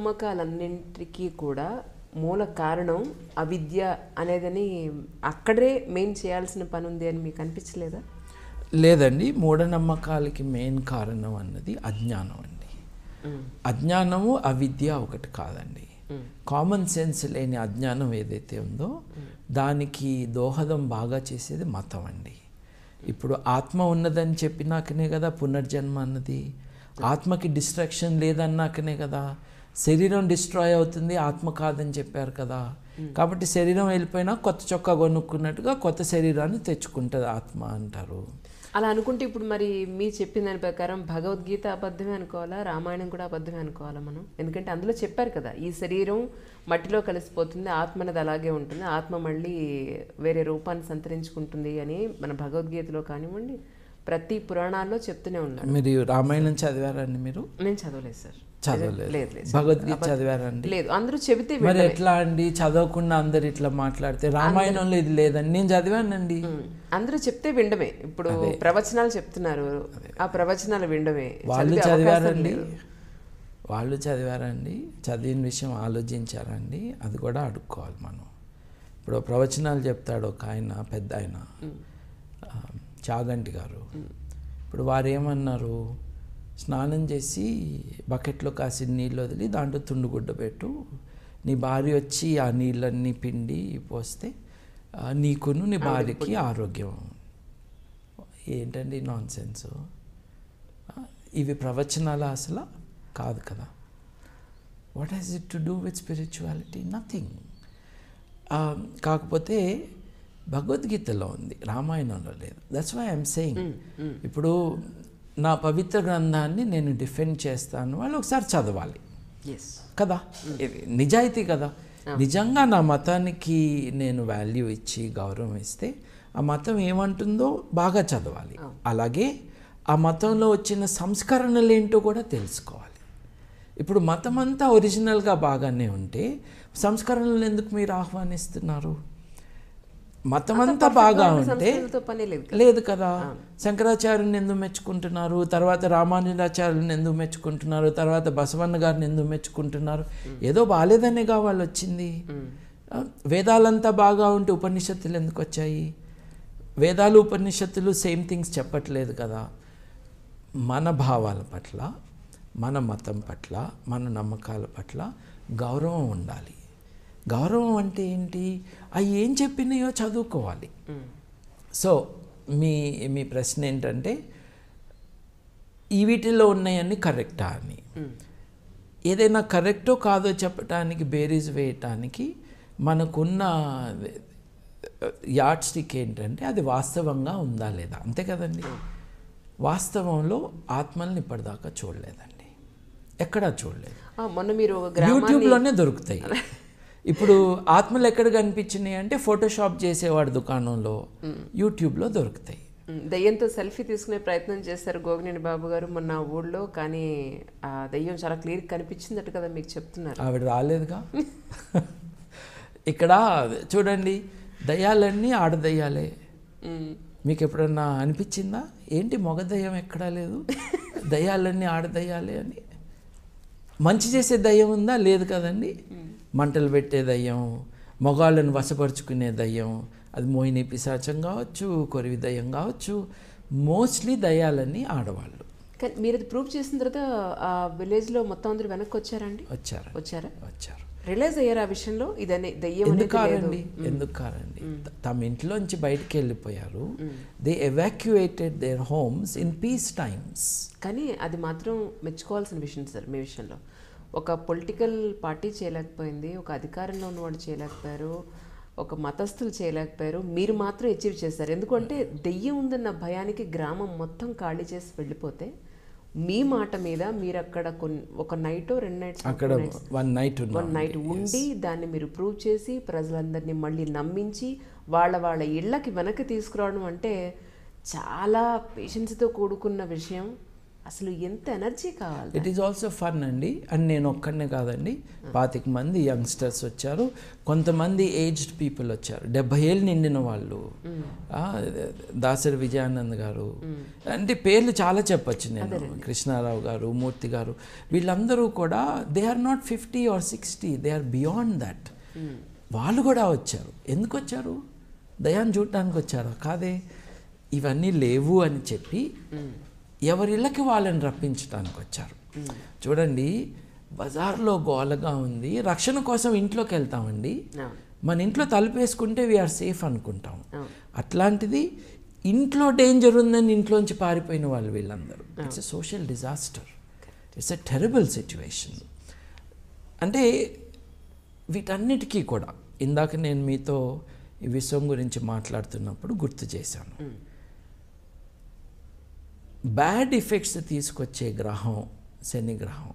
మూఢనమ్మకాలన్నింటికీ కూడా మూల కారణం అవిద్య అనేదని అక్కడే మెయిన్ చేయాల్సిన పని ఉంది అని మీకు అనిపించలేదా లేదండి మూఢనమ్మకాలకి మెయిన్ కారణం అన్నది అజ్ఞానం అండి అజ్ఞానము అవిద్య ఒకటి కాదండి కామన్ సెన్స్ లేని అజ్ఞానం ఏదైతే ఉందో దానికి దోహదం బాగా చేసేది మతం అండి ఇప్పుడు ఆత్మ ఉన్నదని చెప్పినాకనే కదా పునర్జన్మ అన్నది ఆత్మకి డిస్ట్రాక్షన్ లేదన్నాకనే కదా శరీరం డిస్ట్రాయ్ అవుతుంది ఆత్మ కాదని చెప్పారు కదా కాబట్టి శరీరం వెళ్ళిపోయినా కొత్త చొక్కా కొనుక్కున్నట్టుగా కొత్త శరీరాన్ని తెచ్చుకుంటుంది ఆత్మ అంటారు అలా అనుకుంటే ఇప్పుడు మరి మీరు చెప్పిన దాని ప్రకారం భగవద్గీత అబద్ధమే అనుకోవాలా రామాయణం కూడా అబద్ధమే అనుకోవాలా మనం ఎందుకంటే అందులో చెప్పారు కదా ఈ శరీరం మట్టిలో కలిసిపోతుంది ఆత్మ అనేది అలాగే ఉంటుంది ఆత్మ మళ్ళీ వేరే రూపాన్ని సంతరించుకుంటుంది అని మన భగవద్గీతలో కానివ్వండి ప్రతి పురాణాల్లో చెప్తూనే ఉన్నారు మీరు రామాయణం చదివారండి మీరు నేను చదవలేదు సార్ చదవలేదు లేదు లేదు భగవద్గీత చదివారండి లేదు అందరూ చెబితే మరి ఎట్లా అండి చదవకుండా అందరు ఇట్లా మాట్లాడితే రామాయణంలో ఇది లేదండి నేను చదివానండి ఉమ్, అందరూ చెప్తే వినడమే ఇప్పుడు ప్రవచనాలు చెప్తున్నారు ఆ ప్రవచనాలు వినడమే వాళ్ళు చదివే అవకాశం చదివారండి లేదు. వాళ్ళు చదివారండి చదివిన విషయం ఆలోచించారండి అది కూడా అడుక్కోవాలి మనం ఇప్పుడు ప్రవచనాలు చెప్తాడు ఒక ఆయన పెద్ద ఆయన ఆ, చాగంటి గారు ఇప్పుడు వారు ఏమన్నారు స్నానం చేసి బకెట్లో కాసిన నీళ్ళు వదిలి దాంట్లో తుండుగుడ్డ పెట్టు నీ భార్య వచ్చి ఆ నీళ్ళన్నీ పిండి పోస్తే ఆ, నీకును నీ భార్యకి ఆరోగ్యం ఏంటండి నాన్ సెన్స్ ఇవి ప్రవచనాల అసలు కాదు కదా what has it to do with spirituality nothing కాకపోతే భగవద్గీతలో ఉంది రామాయణంలో లేదు దట్స్ వై ఐఎమ్ సేయింగ్ ఇప్పుడు నా పవిత్ర గ్రంథాన్ని నేను డిఫెండ్ చేస్తాను వాళ్ళు ఒకసారి చదవాలి Yes. కదా ఇది నిజాయితీ కదా నిజంగా నా మతానికి నేను వాల్యూ ఇచ్చి గౌరవం ఇస్తే ఆ మతం ఏమంటుందో బాగా చదవాలి అలాగే ఆ మతంలో వచ్చిన సంస్కరణలు ఏంటో కూడా తెలుసుకోవాలి ఇప్పుడు మతం అంతా ఒరిజినల్గా బాగానే ఉంటే సంస్కరణలు ఎందుకు మీరు ఆహ్వానిస్తున్నారు మతం అంతా బాగా ఉంటే సంస్కృతితో పని లేదు కదా. లేదు కదా శంకరాచార్యుని ఎందుకు మెచ్చుకుంటున్నారు తర్వాత రామానుజాచార్యుని ఎందుకు మెచ్చుకుంటున్నారు తర్వాత బసవన్న గారిని ఎందుకు మెచ్చుకుంటున్నారు ఏదో బాగాలేదనే వాళ్ళు వచ్చింది ఆ, వేదాలంతా బాగా ఉంటే ఉపనిషత్తులు ఎందుకు వచ్చాయి వేదాలు ఉపనిషత్తులు సేమ్ థింగ్స్ చెప్పట్లేదు కదా మన భావాల పట్ల మన మతం పట్ల మన నమ్మకాల పట్ల గౌరవం ఉండాలి గౌరవం అంటే ఏంటి అవి ఏం చెప్పినాయో చదువుకోవాలి సో మీ మీ ప్రశ్న ఏంటంటే ఈ వీటిల్లో ఉన్నాయన్నీ కరెక్టా అని ఏదైనా కరెక్టో కాదో చెప్పటానికి బేరీజ్ వేయటానికి మనకున్న యాడ్ స్టిక్ ఏంటంటే అది వాస్తవంగా ఉందా లేదా అంతే కదండి వాస్తవంలో ఆత్మల్ని ఇప్పటిదాకా చూడలేదండి ఎక్కడా చూడలేదు ఆ, మొన్న మీరు ఒక గ్రామాన్ని యూట్యూబ్లోనే దొరుకుతాయి ఇప్పుడు ఆత్మలు ఎక్కడ కనిపించినాయి అంటే ఫోటోషాప్ చేసేవాడు దుకాణంలో యూట్యూబ్లో దొరుకుతాయి ఉమ్, దయ్యంతో సెల్ఫీ తీసుకునే ప్రయత్నం చేశారు గోగినేని బాబు గారు మొన్న ఊళ్ళో కానీ ఆ దయ్యం చాలా క్లియర్ కనిపించిందట కదా మీకు చెప్తున్నారు ఆవిడ రాలేదుగా ఇక్కడ చూడండి దయ్యాలన్నీ ఆడదయ్యాలే ఉమ్, మీకు ఎప్పుడన్నా అనిపించిందా ఏంటి మగ దయ్యం ఎక్కడా లేదు దయ్యాలన్నీ ఆడదయ్యాలే అని మంచి చేసే దయ్యం ఉందా లేదు కదండి మంటలు పెట్టే దయ్యం మగాళ్ళను వశపరుచుకునే దయ్యం అది మోహిని పిశాచం కావచ్చు కొరివి దయ్యం కావచ్చు మోస్ట్లీ దయ్యాలన్నీ ఆడవాళ్ళు కానీ మీరు అది ప్రూవ్ చేసిన తర్వాత ఆ విలేజ్ లో మొత్తం అందరూ వెనక్కి వచ్చారండి వచ్చారు వచ్చారా వచ్చారు రిలైజ్ అయ్యారు ఆ విషయంలో ఇదనే దయ్యం ఎందుకు అనేది లేదు కారండి ఎందుకు కారండి త- తమ ఇంట్లోంచి బయటికి వెళ్ళిపోయారు they evacuated their homes in peace times కానీ అది మాత్రం మెచ్చుకోవాల్సిన విషయం సార్ మీ విషయంలో ఒక పొలిటికల్ పార్టీ చేయలేకపోయింది ఒక అధికారంలో ఉన్నవాడు చేయలేకపోయారు ఒక మతస్థులు చేయలేకపోయారు మీరు మాత్రం అచీవ్ చేశారు ఎందుకంటే దెయ్యం ఉందన్న భయానికి గ్రామం మొత్తం ఖాళీ చేసి వెళ్ళిపోతే మీ మాట మీద మీరు అక్కడ కొన్ని ఒక నైట్ రెండు నైట్స్ అక్కడ వన్ నైట్ వన్ నైట్ ఉండి దాన్ని మీరు ప్రూవ్ చేసి ప్రజలందరినీ మళ్ళీ నమ్మించి వాళ్ళ వాళ్ళ ఇళ్ళకి వెనక్కి తీసుకురావడం అంటే చాలా పేషెన్స్తో కూడుకున్న విషయం అసలు ఎంత ఎనర్జీ కావాలి ఇట్ ఈజ్ ఆల్సో ఫన్ అండి అండ్ నేను ఒక్కడనే కాదండి పాతిక మంది యంగ్స్టర్స్ వచ్చారు కొంతమంది ఏజ్డ్ పీపుల్ వచ్చారు డెబ్బై ఏళ్ళు నిండిన వాళ్ళు ఆ, దాసరి విజయానంద్ గారు అంటే పేర్లు చాలా చెప్పొచ్చు నేను కృష్ణారావు గారు మూర్తి గారు వీళ్ళందరూ కూడా they are not fifty or sixty they are beyond that వాళ్ళు కూడా వచ్చారు ఎందుకు వచ్చారు దయాన్ని చూడటానికి వచ్చారా కాదే ఇవన్నీ లేవు అని చెప్పి ఎవరిళ్ళకి వాళ్ళని రప్పించడానికి వచ్చారు చూడండి బజార్లో గోలగా ఉంది రక్షణ కోసం ఇంట్లోకి వెళ్తామండి అవును. మన ఇంట్లో తలుపేసుకుంటే వీఆర్ సేఫ్ అనుకుంటాం అట్లాంటిది ఇంట్లో డేంజర్ ఉందని ఇంట్లోంచి పారిపోయిన వాళ్ళు వీళ్ళందరూ it's a social disaster it's a terrible situation అంటే వీటన్నిటికీ కూడా ఇందాక నేను మీతో ఈ విశ్వం గురించి మాట్లాడుతున్నప్పుడు గుర్తు చేశాను బ్యాడ్ ఎఫెక్ట్స్ తీసుకొచ్చే గ్రహం శని గ్రహం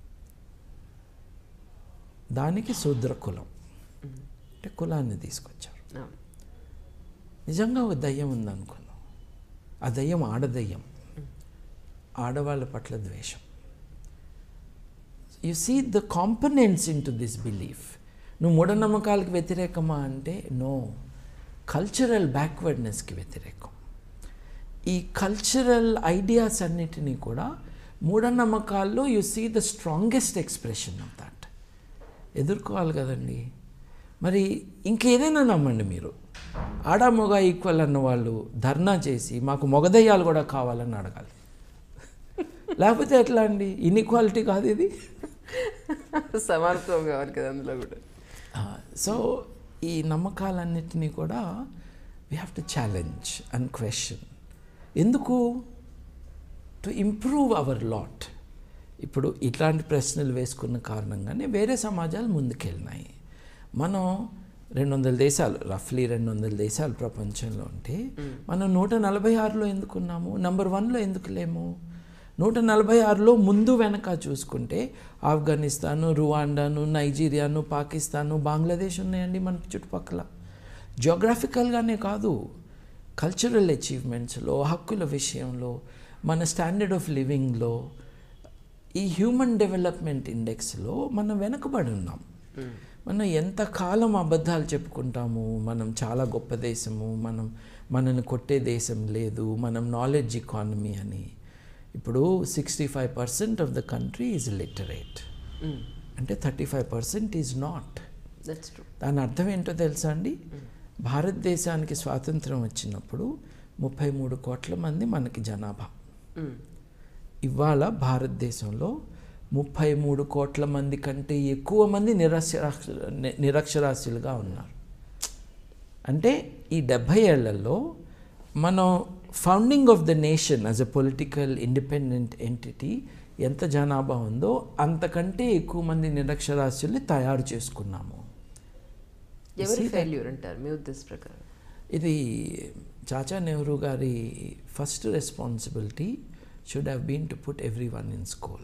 దానికి శూద్ర కులం అంటే కులాన్ని తీసుకొచ్చారు అవును. నిజంగా ఒక దయ్యం ఉందనుకున్నాం ఆ దయ్యం ఆడదయ్యం ఆడవాళ్ళ పట్ల ద్వేషం you see the components into this belief నువ్వు మూఢనమ్మకాలకు వ్యతిరేకమా అంటే నో కల్చరల్ బ్యాక్వర్డ్నెస్కి వ్యతిరేకం ఈ కల్చరల్ ఐడియాస్ అన్నిటినీ కూడా మూఢనమ్మకాల్లో you see the strongest expression of that ఎదుర్కోవాలి కదండి మరి ఇంకేదైనా నమ్మండి మీరు ఆడ మొగ ఈక్వల్ అన్న వాళ్ళు ధర్నా చేసి మాకు మొగదయ్యాలు కూడా కావాలని అడగాలి లేకపోతే ఎట్లా అండి ఇన్ఈక్వాలిటీ కాదు ఇది సమానత్వం కావాలి కదా అందులో కూడా సో ఈ నమ్మకాలన్నిటినీ కూడా we have to challenge and question ఎందుకు టు ఇంప్రూవ్ అవర్ లాట్ ఇప్పుడు ఇట్లాంటి ప్రశ్నలు వేసుకున్న కారణంగానే వేరే సమాజాలు ముందుకెళ్ళినాయి మనం రెండు వందల దేశాలు రఫ్లీ రెండు వందల దేశాలు ప్రపంచంలో ఉంటే మనం నూట నలభై ఆరులో ఎందుకున్నాము నంబర్ వన్లో ఎందుకు లేము నూట నలభై ఆరులో ముందు వెనక చూసుకుంటే ఆఫ్ఘనిస్తాను రువాండాను నైజీరియాను పాకిస్తాను బంగ్లాదేశ్ ఉన్నాయండి మన చుట్టుపక్కల జోగ్రాఫికల్గానే కాదు కల్చరల్ అచీవ్మెంట్స్లో హక్కుల విషయంలో మన స్టాండర్డ్ ఆఫ్ లివింగ్లో ఈ హ్యూమన్ డెవలప్మెంట్ ఇండెక్స్లో మనం వెనకబడి ఉన్నాం మనం ఎంత కాలం అబద్ధాలు చెప్పుకుంటాము మనం చాలా గొప్ప దేశము మనం మనల్ని కొట్టే దేశం లేదు మనం నాలెడ్జ్ ఎకానమీ అని ఇప్పుడు sixty five percent of the country is literate అంటే thirty five percent is not that's true దాని అర్థం ఏంటో తెలుసా అండి భారతదేశానికి స్వాతంత్రం వచ్చినప్పుడు ముప్పై మూడు కోట్ల మంది మనకి జనాభా ఇవాళ భారతదేశంలో ముప్పై మూడు కోట్ల మంది కంటే ఎక్కువ మంది నిరక్షరాస్య నిరక్షరాస్యులుగా ఉన్నారు అంటే ఈ డెబ్భై ఏళ్లలో మనం founding of the nation as a political independent entity ఎంత జనాభా ఉందో అంతకంటే ఎక్కువ మంది నిరక్షరాస్యుల్ని తయారు చేసుకున్నాము ఎవరి ఫెయిల్యూర్ అంటారు మీ ఉద్దేశ ప్రకారం ఇది చాచా నెహ్రూ గారి first responsibility should have been to put everyone in school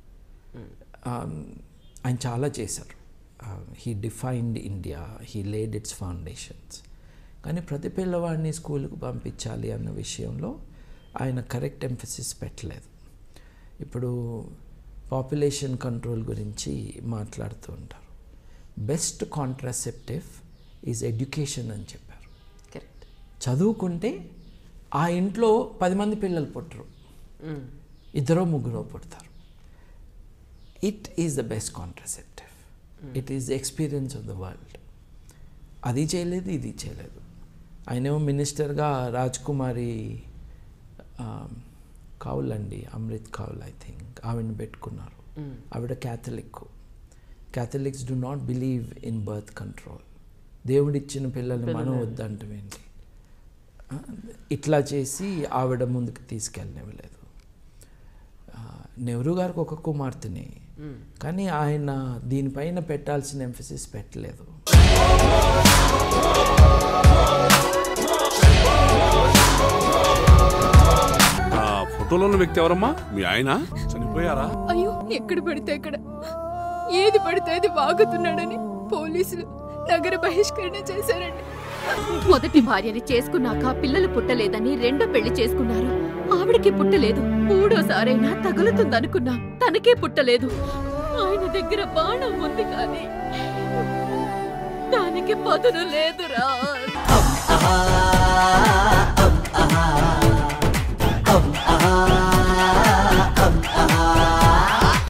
ఆయన చాలా చేశారు he defined India he laid its foundations కానీ ప్రతి పిల్లవాడిని స్కూల్కి పంపించాలి అన్న విషయంలో ఆయన కరెక్ట్ ఎంఫసిస్ పెట్టలేదు ఇప్పుడు పాపులేషన్ కంట్రోల్ గురించి మాట్లాడుతూ ఉంటారు బెస్ట్ కాంట్రాసెప్టివ్ ఈజ్ ఎడ్యుకేషన్ అని చెప్పారు కరెక్ట్ చదువుకుంటే ఆ ఇంట్లో పది మంది పిల్లలు పుట్టరు ఇద్దరో ముగ్గురో పుడతారు it is the best contraceptive it is the experience of the world అది చేయలేదు ఇది చేయలేదు ఆయనేమో మినిస్టర్గా రాజ్ కుమారి కౌల్ అండి అమృత్ కౌల్ ఐ థింక్ ఆవిడని పెట్టుకున్నారు ఆవిడ Catholic Catholics do not believe in birth control దేవుడిచ్చిన పిల్లల్ని మనం వద్దంటాం ఏంటి ఆ, ఇట్లా చేసి ఆవిడ ముందుకు తీసుకెళ్ళనివ్వలేదు ఆ, నెహ్రూ గారికి ఒక కుమార్తెని కానీ ఆయన దీనిపైన పెట్టాల్సిన ఎంఫసిస్ పెట్టలేదు ఆ ఫోటోలో ఉన్న వ్యక్తి ఎవరమ్మా మీ ఆయన చనిపోయారా అయ్యో ఎక్కడ పడితే అక్కడ ఏది పడితే అది వాగుతున్నాడని పోలీసులు నగర బహిష్కరణ చేశారండి మొదటి భార్యని చేసుకున్నాక పిల్లలు పుట్టలేదని రెండో పెళ్లి చేసుకున్నారు ఆవిడకి పుట్టలేదు మూడోసారైనా తగులుతుందనుకున్నా తనకే పుట్టలేదు ఆయన దగ్గర బాణం ఉంది కానీ దానికి పదును లేదురా ఆహా